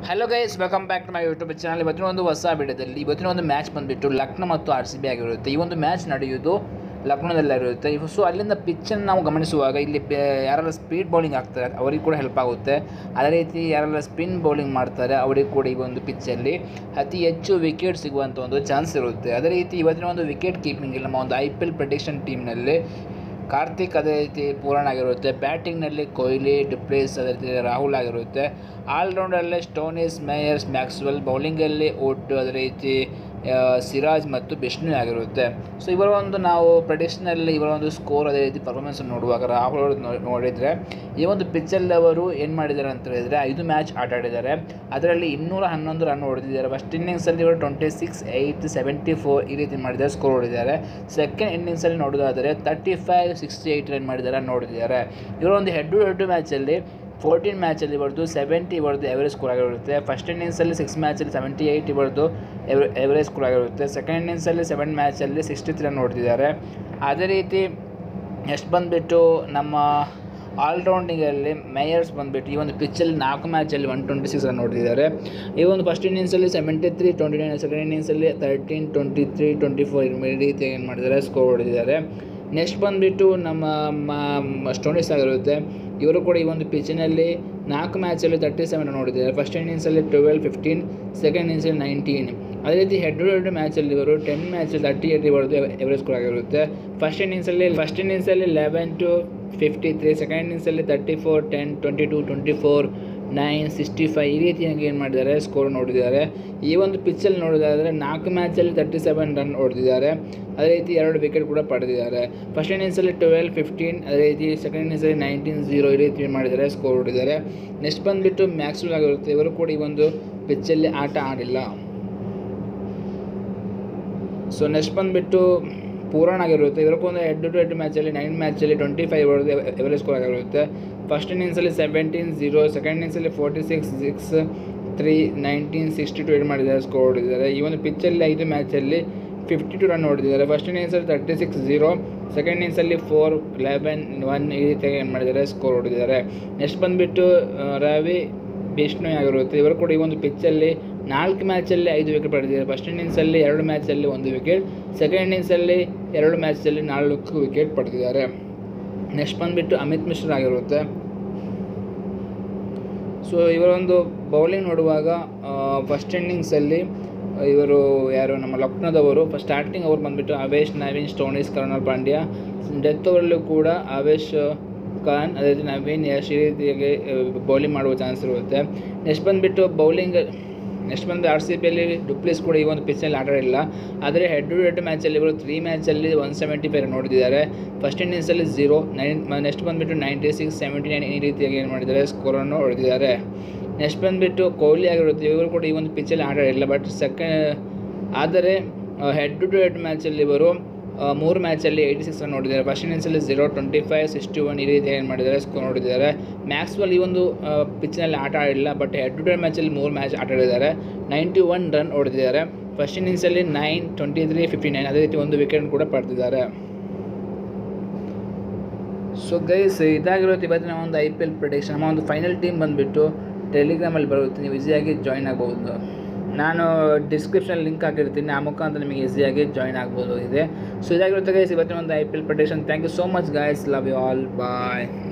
hello guys welcome back to my YouTube channel ಇವತ್ತಿನ ಒಂದು ಹೊಸ ವಿಡಿಯೋದಲ್ಲಿ ಇವತ್ತಿನ ಒಂದು ಮ್ಯಾಚ್ ಬಂದುಬಿಟ್ಟು ಲಕ್ನೋ ಮತ್ತು ಆರ್ ಸಿ ಬಿ ಆಗಿರುತ್ತೆ ಈ ಒಂದು ಮ್ಯಾಚ್ ನಡೆಯುವುದು ಲಕ್ನೋದಲ್ಲಿರುತ್ತೆ ಸೊ ಅಲ್ಲಿಂದ ಪಿಚ್ಚನ್ನು ನಾವು ಗಮನಿಸುವಾಗ ಇಲ್ಲಿ ಬೆ- ಯಾರೆಲ್ಲ ಸ್ಪೀಡ್ ಬೌಲಿಂಗ್ ಆಗ್ತಾರೆ ಅವರಿಗೆ ಕೂಡ ಹೆಲ್ಪ್ ಆಗುತ್ತೆ ಅದೇ ರೀತಿ ಯಾರೆಲ್ಲ ಸ್ಪಿನ್ ಬೌಲಿಂಗ್ ಮಾಡ್ತಾರೆ ಅವರಿಗೆ ಕೂಡ ಈ ಒಂದು ಪಿಚ್ಚಲ್ಲಿ ಅತಿ ಹೆಚ್ಚು ವಿಕೆಟ್ ಸಿಗುವಂಥ ಒಂದು ಚಾನ್ಸ್ ಇರುತ್ತೆ ಅದೇ ರೀತಿ ಇವತ್ತಿನ ಒಂದು ವಿಕೆಟ್ ಕೀಪಿಂಗ್ ನಮ್ಮ ಒಂದು ಐ ಪಿ ಎಲ್ ಪ್ರಿಡಿಕ್ಷನ್ ಟೀಮ್ನಲ್ಲಿ ಕಾರ್ತಿಕ್ ಅದೇ ರೀತಿ ಪೂರಣ ಆಗಿರುತ್ತೆ ಬ್ಯಾಟಿಂಗ್ನಲ್ಲಿ ಕೊಹ್ಲಿ ಡಿಪ್ಲೇಸ್ ಅದೇ ರೀತಿ ರಾಹುಲ್ ಆಗಿರುತ್ತೆ ಆಲ್ರೌಂಡಲ್ಲೇ ಸ್ಟೋನಿಸ್ ಮೇಯರ್ಸ್ ಮ್ಯಾಕ್ಸ್ವೆಲ್ ಬೌಲಿಂಗಲ್ಲಿ ಓಟ್ ಅದೇ ರೀತಿ ಆ, ಸಿರಾಜ್ ಮತ್ತು ಬಿಷ್ಣು ಆಗಿರುತ್ತೆ ಸೊ ಇವರ ಒಂದು ನಾವು ಪ್ರೆಡಿಕ್ಷನಲ್ಲಿ ಇವರ ಒಂದು ಸ್ಕೋರ್ ಅದೇ ರೀತಿ ಪರ್ಫಾರ್ಮೆನ್ಸ್ ನೋಡುವಾಗ ರಾಹುಲ್ ಅವರು ನೋ- ನೋಡಿದರೆ ಈ ಒಂದು ಪಿಚ್ಚಲ್ಲಿ ಅವರು ಏನು ಮಾಡಿದ್ದಾರೆ ಅಂತ ಹೇಳಿದರೆ ಐದು ಮ್ಯಾಚ್ ಆಟ ಆಡಿದ್ದಾರೆ ಅದರಲ್ಲಿ ಇನ್ನೂರ ಹನ್ನೊಂದು ರನ್ ಹೊಡೆದಿದ್ದಾರೆ ಫಸ್ಟ್ ಇನ್ನಿಂಗ್ಸಲ್ಲಿ ಇವರು twenty six eight seventy four ಈ ರೀತಿ ಮಾಡಿದ್ದಾರೆ ಸ್ಕೋರ್ ಹೊಡೆದಿದ್ದಾರೆ ಸೆಕೆಂಡ್ ಇನ್ನಿಂಗ್ಸಲ್ಲಿ ನೋಡೋದಾದರೆ thirty five sixty eight run ಮಾಡಿದ್ದಾರೆ ನೋಡಿದ್ದಾರೆ ಇವರು ಒಂದು ಹೆಡ್ ಟು ಹೆಡ್ ಮ್ಯಾಚಲ್ಲಿ ಫೋರ್ಟೀನ್ ಮ್ಯಾಚಲ್ಲಿ ಇವರದು ಸೆವೆಂಟಿ ಇವರದು ಎವರೇಜ್ ಸ್ಕೋರ್ ಆಗಿರುತ್ತೆ ಫಸ್ಟ್ ಇನ್ನಿಂಗ್ಸಲ್ಲಿ ಸಿಕ್ಸ್ ಮ್ಯಾಚಲ್ಲಿ ಸೆವೆಂಟಿ ಏಯ್ಟ್ ಇವರದು ಎವರೇಜ್ ಸ್ಕೋರ್ ಆಗಿರುತ್ತೆ ಸೆಕೆಂಡ್ ಇನ್ನಿಂಗ್ಸಲ್ಲಿ ಸೆವೆನ್ ಮ್ಯಾಚಲ್ಲಿ ಸಿಕ್ಸ್ಟಿ ತ್ರೀ ರನ್ ಹೊಡೆದಿದ್ದಾರೆ ಅದೇ ರೀತಿ ನೆಕ್ಸ್ಟ್ ಬಂದುಬಿಟ್ಟು ನಮ್ಮ ಆಲ್ರೌಂಡಿಂಗಲ್ಲಿ ಮೇಯರ್ಸ್ ಬಂದುಬಿಟ್ಟು ಈ ಒಂದು ಪಿಚ್ಚಲ್ಲಿ ನಾಲ್ಕು ಮ್ಯಾಚಲ್ಲಿ ಒನ್ ಟ್ವೆಂಟಿ ಸಿಕ್ಸ್ ರನ್ ಹೊಡೆದಿದ್ದಾರೆ ಈ ಒಂದು ಫಸ್ಟ್ ಇನ್ನಿಂಗ್ಸಲ್ಲಿ seventy three twenty nine second ಇನ್ನಿಂಗ್ಸಲ್ಲಿ thirteen twenty three twenty four ಈ ರೀತಿ ಏನು ಮಾಡಿದ್ದಾರೆ ಸ್ಕೋರ್ ಹೊಡೆದಿದ್ದಾರೆ ನೆಕ್ಸ್ಟ್ ಬಂದುಬಿಟ್ಟು ನಮ್ಮ ಮ- ಸ್ಟೋನಿಸ್ ಆಗಿರುತ್ತೆ ಇವರು ಕೂಡ ಈ ಒಂದು ಪಿಚ್ಚಿನಲ್ಲಿ ನಾಲ್ಕು ಮ್ಯಾಚಲ್ಲಿ ತರ್ಟಿ ಸೆವೆನ್ ರನ್ ಹೊಡೆದಿದ್ದಾರೆ ಫಸ್ಟ್ ಇನ್ನಿಂಗ್ಸಲ್ಲಿ ಟ್ವೆಲ್ ಫಿಫ್ಟೀನ್ ಸೆಕೆಂಡ್ ಇನ್ನಿಂಗ್ಸಲ್ಲಿ ನೈನ್ಟೀನ್ ಅದೇ ರೀತಿ ಹೆಡ್ ಟು ಹೆಡ್ ಮ್ಯಾಚಲ್ಲಿ ಇವರು ಟೆನ್ ಮ್ಯಾಚಲ್ಲಿ ತರ್ಟಿ ಏಟ್ ಇವರದ್ದು ಎವರೇಜ್ ಸ್ಕೋರ್ ಆಗಿರುತ್ತೆ ಫಸ್ಟ್ ಇನ್ನಿಂಗ್ಸಲ್ಲಿ ಫಸ್ಟ್ ಇನ್ನಿಂಗ್ಸಲ್ಲಿ eleven two fifty three second ಇನ್ನಿಂಗ್ಸಲ್ಲಿ thirty four ten twenty two twenty four nine sixty five ಈ ರೀತಿಯಾಗಿ ಏನು ಮಾಡಿದ್ದಾರೆ ಸ್ಕೋರ್ ನೋಡಿದ್ದಾರೆ ಈ ಒಂದು ಪಿಚ್ಚಲ್ಲಿ ನೋಡೋದಾದರೆ ನಾಲ್ಕು ಮ್ಯಾಚಲ್ಲಿ ತರ್ಟಿ ಸೆವೆನ್ ರನ್ ಹೊಡೆದಿದ್ದಾರೆ ಅದೇ ರೀತಿ ಎರಡು ವಿಕೆಟ್ ಕೂಡ ಪಡೆದಿದ್ದಾರೆ ಫಸ್ಟ್ ಇನ್ನಿಂಗ್ಸಲ್ಲಿ ಟ್ವೆಲ್ ಫಿಫ್ಟೀನ್ ಅದೇ ರೀತಿ ಸೆಕೆಂಡ್ ಇನ್ನಿಂಗ್ಸಲ್ಲಿ ನೈನ್ಟೀನ್ ಜೀರೋ ಈ ರೀತಿ ಮಾಡಿದ್ದಾರೆ ಸ್ಕೋರ್ ಹೊಡೆದಿದ್ದಾರೆ ನೆಕ್ಸ್ಟ್ ಬಂದುಬಿಟ್ಟು ಮ್ಯಾಕ್ಸ್ವೆಲ್ ಆಗಿರುತ್ತೆ ಇವರು ಕೂಡ ಈ ಒಂದು ಪಿಚ್ಚಲ್ಲಿ ಆಟ ಆಡಿಲ್ಲ ಸೊ ನೆಕ್ಸ್ಟ್ ಬಂದುಬಿಟ್ಟು ಪೂರಣ ಆಗಿರುತ್ತೆ ಇವರು ಒಂದು ಹೆಡ್ ಟು ಹೆಡ್ ಮ್ಯಾಚಲ್ಲಿ ನೈನ್ ಮ್ಯಾಚಲ್ಲಿ ಟ್ವೆಂಟಿ ಫೈವ್ ಹೊಡೆದು ಎವರೇಜ್ ಸ್ಕೋರ್ ಆಗಿರುತ್ತೆ ಫಸ್ಟ್ ಇನ್ನಿಂಗ್ಸಲ್ಲಿ ಸೆವೆಂಟೀನ್ ಜೀರೋ ಸೆಕೆಂಡ್ ಇನ್ನಿಂಗ್ಸಲ್ಲಿ forty six six three nineteen sixty two eight ಮಾಡಿದ್ದಾರೆ ಸ್ಕೋರ್ ಹೊಡೆದಿದ್ದಾರೆ ಈ ಒಂದು ಪಿಚ್ಚಲ್ಲಿ ಐದು ಮ್ಯಾಚಲ್ಲಿ ಫಿಫ್ಟಿ ಟು ರನ್ ಹೊಡೆದಿದ್ದಾರೆ ಫಸ್ಟ್ ಇನ್ನಿಂಗ್ಸಲ್ಲಿ ತರ್ಟಿ ಸಿಕ್ಸ್ ಜೀರೋ ಸೆಕೆಂಡ್ ಇನ್ನಿಂಗ್ಸಲ್ಲಿ ಫೋರ್ ಲೆವೆನ್ ಒನ್ ಈ ರೀತಿಯಾಗಿ ಏನು ಮಾಡಿದ್ದಾರೆ ಸ್ಕೋರ್ ಹೊಡೆದಿದ್ದಾರೆ ನೆಕ್ಸ್ಟ್ ಬಂದುಬಿಟ್ಟು ರವಿ ಬಿಷ್ಣು ಆಗಿರುತ್ತೆ ಇವರು ಕೂಡ ಈ ಒಂದು ಪಿಚ್ಚಲ್ಲಿ ನಾಲ್ಕು ಮ್ಯಾಚಲ್ಲಿ ಐದು ವಿಕೆಟ್ ಪಡೆದಿದ್ದಾರೆ ಫಸ್ಟ್ ಇನ್ನಿಂಗ್ಸಲ್ಲಿ ಎರಡು ಮ್ಯಾಚಲ್ಲಿ ಒಂದು ವಿಕೆಟ್ ಸೆಕೆಂಡ್ ಇನ್ನಿಂಗ್ಸಲ್ಲಿ ಎರಡು ಮ್ಯಾಚಲ್ಲಿ ನಾಲ್ಕು ವಿಕೆಟ್ ಪಡೆದಿದ್ದಾರೆ ನೆಕ್ಸ್ಟ್ ಬಂದುಬಿಟ್ಟು ಅಮಿತ್ ಮಿಶ್ರಾ ಆಗಿರುತ್ತೆ ಸೊ ಇವರೊಂದು ಬೌಲಿಂಗ್ ನೋಡುವಾಗ ಫಸ್ಟ್ ಇನ್ನಿಂಗ್ಸಲ್ಲಿ ಇವರು ಯಾರು ನಮ್ಮ ಲಕ್ನೋದವರು ಫಸ್ಟ್ ಸ್ಟಾರ್ಟಿಂಗ್ ಅವ್ರು ಬಂದುಬಿಟ್ಟು ಅವೇಶ್ ನವೀನ್ ಸ್ಟೋನಿಸ್ ಕರ್ನಲ್ ಪಾಂಡ್ಯ ಡೆತ್ ಓವರಲ್ಲೂ ಕೂಡ ಅವೇಶ್ ಖಾನ್ ಅದೇ ರೀತಿ ನವೀನ್ ಯಶ್ ಈ ರೀತಿಯಾಗಿ ಬೌಲಿಂಗ್ ಮಾಡುವ ಚಾನ್ಸ್ ಇರುತ್ತೆ ನೆಕ್ಸ್ಟ್ ಬಂದುಬಿಟ್ಟು ಬೌಲಿಂಗ್ ನೆಕ್ಸ್ಟ್ ಬಂದು ಆರ್ ಸಿ ಬಿಯಲ್ಲಿ ಡುಪ್ಲಿಸ್ ಕೂಡ ಈ ಒಂದು ಪಿಚ್ಚಲ್ಲಿ ಆಟ ಆಡಿಲ್ಲ ಆದರೆ ಹೆಡ್ ಟು ಹೆಡ್ ಮ್ಯಾಚಲ್ಲಿ ಇವರು ತ್ರೀ ಮ್ಯಾಚಲ್ಲಿ ಒನ್ ಸೆವೆಂಟಿ ಫೈವ್ ನೋಡಿದ್ದಾರೆ ಫಸ್ಟ್ ಇನ್ನಿಂಗ್ಸಲ್ಲಿ ಝೀರೋ ನೈನ್ ನೆಕ್ಸ್ಟ್ ಬಂದುಬಿಟ್ಟು ನೈಂಟಿ ಸಿಕ್ಸ್ ಸೆವೆಂಟಿ ನೈನ್ ಈ ರೀತಿಯಾಗಿ ಏನು ಮಾಡಿದ್ದಾರೆ ಸ್ಕೋರನ್ನು ಹೊಡೆದಿದ್ದಾರೆ ನೆಕ್ಸ್ಟ್ ಬಂದುಬಿಟ್ಟು ಕೊಹ್ಲಿ ಆಗಿರುತ್ತೆ ಇವರು ಕೂಡ ಈ ಒಂದು ಪಿಚ್ಚಲ್ಲಿ ಆಟ ಆಡಿಲ್ಲ ಬಟ್ ಸೆಕೆಂಡ್ ಆದರೆ ಹೆಡ್ ಟು ಹೆಡ್ ಮ್ಯಾಚಲ್ಲಿ ಇವರು ಆ, ಮೂರು ಮ್ಯಾಚಲ್ಲಿ ಏಯ್ಟಿ ಸಿಕ್ಸ್ ರನ್ ನೋಡಿದ್ದಾರೆ ಫಸ್ಟ್ ಇನ್ನಿಂಗ್ಸಲ್ಲಿ zero twenty five sixty one ಈ ರೀತಿ ಏನು ಮಾಡಿದ್ದಾರೆ ಸ್ಕೋರ್ ನೋಡಿದ್ದಾರೆ ಮ್ಯಾಕ್ಸ್ವೆಲ್ ಈ ಒಂದು ಪಿಚ್ನಲ್ಲಿ ಆಟ ಆಡಿಲ್ಲ ಬಟ್ ಹೆಡ್ ಟು ಹೆಡ್ ಮ್ಯಾಚಲ್ಲಿ ಮೂರು ಮ್ಯಾಚ್ ಆಟ ಆಡಿದ್ದಾರೆ ನೈಂಟಿ ಒನ್ ರನ್ ಹೊಡೆದಿದ್ದಾರೆ ಫಸ್ಟ್ ಇನ್ನಿಂಗ್ಸಲ್ಲಿ nine twenty three fifty nine ಅದೇ ರೀತಿ ಒಂದು ವಿಕೆಟ್ ಕೂಡ ಪಡೆದಿದ್ದಾರೆ ಸೊ ಗೈಸ್ ಇದಾಗಿರುತ್ತೆ ಇವತ್ತಿನ ಒಂದು ಐ ಪಿ ಎಲ್ ಪ್ರಿಡಿಕ್ಷನ್ ನಮ್ಮ ಒಂದು ಫೈನಲ್ ಟೀಮ್ ಬಂದುಬಿಟ್ಟು ಟೆಲಿಗ್ರಾಮಲ್ಲಿ ಬರುತ್ತೆ ನೀವು ಈಸಿಯಾಗಿ ಜಾಯ್ನ್ ಆಗ್ಬೋದು ನಾನು ಡಿಸ್ಕ್ರಿಪ್ಷನ್ ಲಿಂಕ್ ಹಾಕಿರ್ತೀನಿ ಆ ಮುಖಾಂತರ ನಿಮಗೆ ಈಸಿಯಾಗಿ ಜಾಯ್ನ್ ಆಗ್ಬೋದು ಇದೆ ಸೊ ಇದಾಗಿರುತ್ತೆ ಗೈಸ್ ಇವತ್ತಿನ ಒಂದು I P L prediction thank you so much guys love you all bye